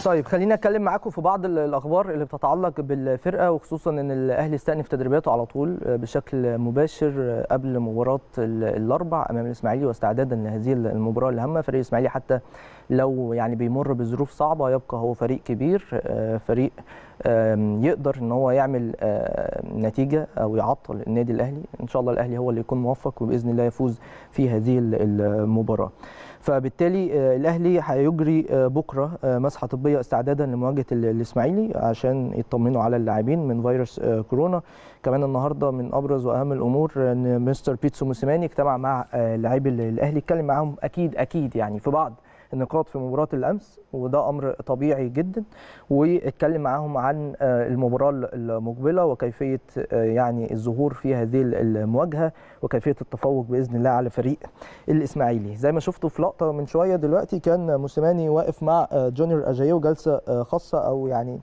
طيب خلينا اتكلم معاكم في بعض الاخبار اللي بتتعلق بالفرقه وخصوصا ان الاهلي استأنف تدريباته على طول بشكل مباشر قبل مباراه الاربع امام الاسماعيلي واستعدادا لهذه المباراه الهامه فريق الاسماعيلي حتى لو يعني بيمر بظروف صعبه يبقى هو فريق كبير فريق يقدر ان هو يعمل نتيجه او يعطل النادي الاهلي ان شاء الله الاهلي هو اللي يكون موفق وباذن الله يفوز في هذه المباراه فبالتالي الاهلي هيجري بكره مسحه طبيه استعدادا لمواجهه الاسماعيلي عشان يطمنوا على اللاعبين من فيروس كورونا كمان النهارده من ابرز واهم الامور ان مستر بيتسو موسيماني اجتمع مع لاعبي الاهلي اتكلم معاهم اكيد اكيد يعني في بعض النقاط في مباراه الامس وده امر طبيعي جدا واتكلم معاهم عن المباراه المقبله وكيفيه يعني الظهور في هذه المواجهه وكيفيه التفوق باذن الله على فريق الاسماعيلي زي ما شفتوا في لقطه من شويه دلوقتي كان موسيماني واقف مع جونيور اجايو جلسه خاصه او يعني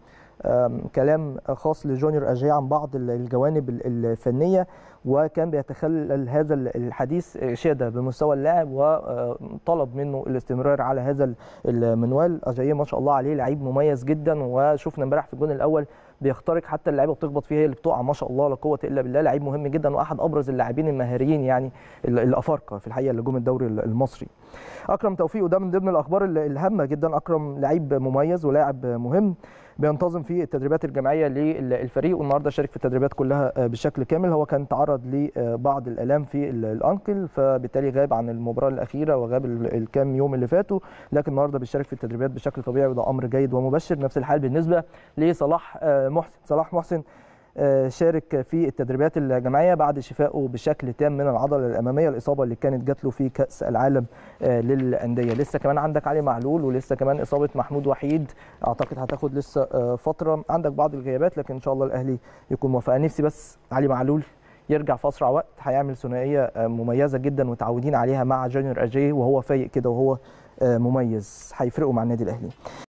كلام خاص لجونيور اجاي عن بعض الجوانب الفنيه وكان بيتخلل هذا الحديث اشاده بمستوى اللاعب وطلب منه الاستمرار على هذا المنوال اجاي ما شاء الله عليه لعيب مميز جدا وشفنا امبارح في الجون الاول بيخترق حتى اللعيبه بتخبط فيه هي اللي بتقع ما شاء الله لا قوه الا بالله لعيب مهم جدا واحد ابرز اللاعبين المهاريين يعني الافارقه في الحقيقه اللي جم الدوري المصري اكرم توفيق وده من ضمن الاخبار الهامه جدا اكرم لعيب مميز ولاعب مهم بينتظم في التدريبات الجماعيه للفريق والنهارده شارك في التدريبات كلها بشكل كامل هو كان تعرض لبعض الالام في الانكل فبالتالي غاب عن المباراه الاخيره وغاب الكام يوم اللي فاتوا لكن النهارده بيشارك في التدريبات بشكل طبيعي وده امر جيد ومبشر نفس الحال بالنسبه لصلاح محسن صلاح محسن شارك في التدريبات الجماعيه بعد شفائه بشكل تام من العضله الاماميه الاصابه اللي كانت جات له في كاس العالم للانديه لسه كمان عندك علي معلول ولسه كمان اصابه محمود وحيد اعتقد هتاخد لسه فتره عندك بعض الغيابات لكن ان شاء الله الاهلي يكون موفق نفسي بس علي معلول يرجع في اسرع وقت هيعمل ثنائيه مميزه جدا وتعودين عليها مع جونيور اجي وهو فايق كده وهو مميز هيفرقوا مع النادي الاهلي